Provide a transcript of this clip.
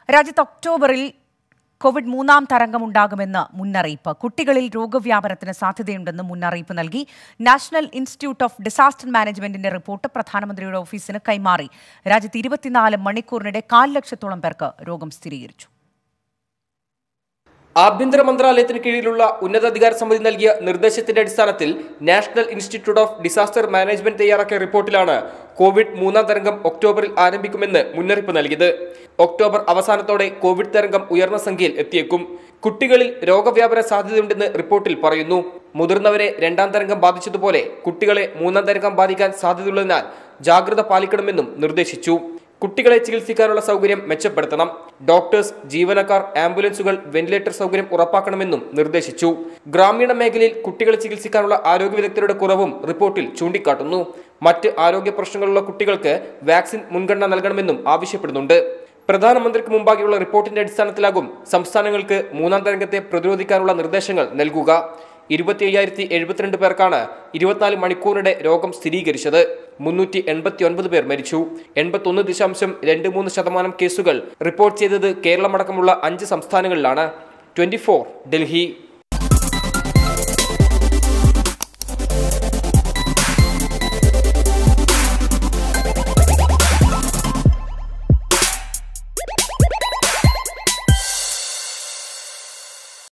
രാജ്യത്ത് ഒക്ടോബറിൽ കോവിഡ് മൂന്നാം തരംഗമുണ്ടാകുമെന്ന് മുന്നറിയിപ്പ് കുട്ടികളിൽ രോഗവ്യാപനത്തിന് സാധ്യതയുണ്ടെന്ന് മുന്നറിയിപ്പ് നൽകി നാഷണൽ ഇൻസ്റ്റിറ്റ്യൂട്ട് ഓഫ് ഡിസാസ്റ്റർ മാനേജ്മെന്റിന്റെ റിപ്പോർട്ട് പ്രധാനമന്ത്രിയുടെ ഓഫീസിന് കൈമാറി രാജ്യത്ത് ഇരുപത്തിനാല് മണിക്കൂറിനിടെ കാൽ ലക്ഷത്തോളം പേർക്ക് രോഗം സ്ഥിരീകരിച്ചു ആഭ്യന്തര മന്ത്രാലയത്തിന് കീഴിലുള്ള ഉന്നതാധികാര സമിതി നൽകിയ നിർദ്ദേശത്തിന്റെ അടിസ്ഥാനത്തിൽ national institute of disaster management തയ്യാറാക്കിയ റിപ്പോർട്ടിലാണ് കോവിഡ് മൂന്നാം തരംഗം ഒക്ടോബറിൽ ആരംഭിക്കുമെന്ന് മുന്നറിയിപ്പ് നൽകിയത് ഒക്ടോബർ അവസാനത്തോടെ കോവിഡ് തരംഗം ഉയർന്ന സംഖ്യയിൽ എത്തിയേക്കും കുട്ടികളിൽ രോഗവ്യാപന സാധ്യതയുണ്ടെന്ന് റിപ്പോർട്ടിൽ പറയുന്നു മുതിർന്നവരെ രണ്ടാം തരംഗം ബാധിച്ചതുപോലെ കുട്ടികളെ മൂന്നാം തരംഗം ബാധിക്കാൻ സാധ്യതയുള്ളതിനാൽ ജാഗ്രത പാലിക്കണമെന്നും നിർദ്ദേശിച്ചു കുട്ടികളെ ചികിത്സിക്കാനുള്ള സൗകര്യം മെച്ചപ്പെടുത്തണം ഡോക്ടേഴ്സ് ജീവനക്കാർ ആംബുലൻസുകൾ വെന്റിലേറ്റർ സൗകര്യം ഉറപ്പാക്കണമെന്നും നിർദ്ദേശിച്ചു ഗ്രാമീണ മേഖലയിൽ കുട്ടികളെ ചികിത്സിക്കാനുള്ള ആരോഗ്യ വിദഗ്ധരുടെ കുറവും റിപ്പോർട്ടിൽ ചൂണ്ടിക്കാട്ടുന്നു മറ്റ് ആരോഗ്യ പ്രശ്നങ്ങളുള്ള കുട്ടികൾക്ക് വാക്സിൻ മുൻഗണന നൽകണമെന്നും ആവശ്യപ്പെടുന്നുണ്ട് പ്രധാനമന്ത്രിക്ക് മുമ്പാകെയുള്ള റിപ്പോർട്ടിന്റെ അടിസ്ഥാനത്തിലാകും സംസ്ഥാനങ്ങൾക്ക് മൂന്നാം തരംഗത്തെ പ്രതിരോധിക്കാനുള്ള നിർദ്ദേശങ്ങൾ നൽകുക ഇരുപത്തി അയ്യായിരത്തി എഴുപത്തിരണ്ട് പേർക്കാണ് ഇരുപത്തിനാല് മണിക്കൂറിനിടെ രോഗം സ്ഥിരീകരിച്ചത് മുന്നൂറ്റി എൺപത്തി ഒൻപത് പേർ മരിച്ചു എൺപത്തൊന്ന് ദശാംശം രണ്ട് മൂന്ന് ശതമാനം കേസുകൾ റിപ്പോർട്ട് ചെയ്തത് കേരളമടക്കമുള്ള അഞ്ച് സംസ്ഥാനങ്ങളിലാണ് ട്വന്റി ഡൽഹി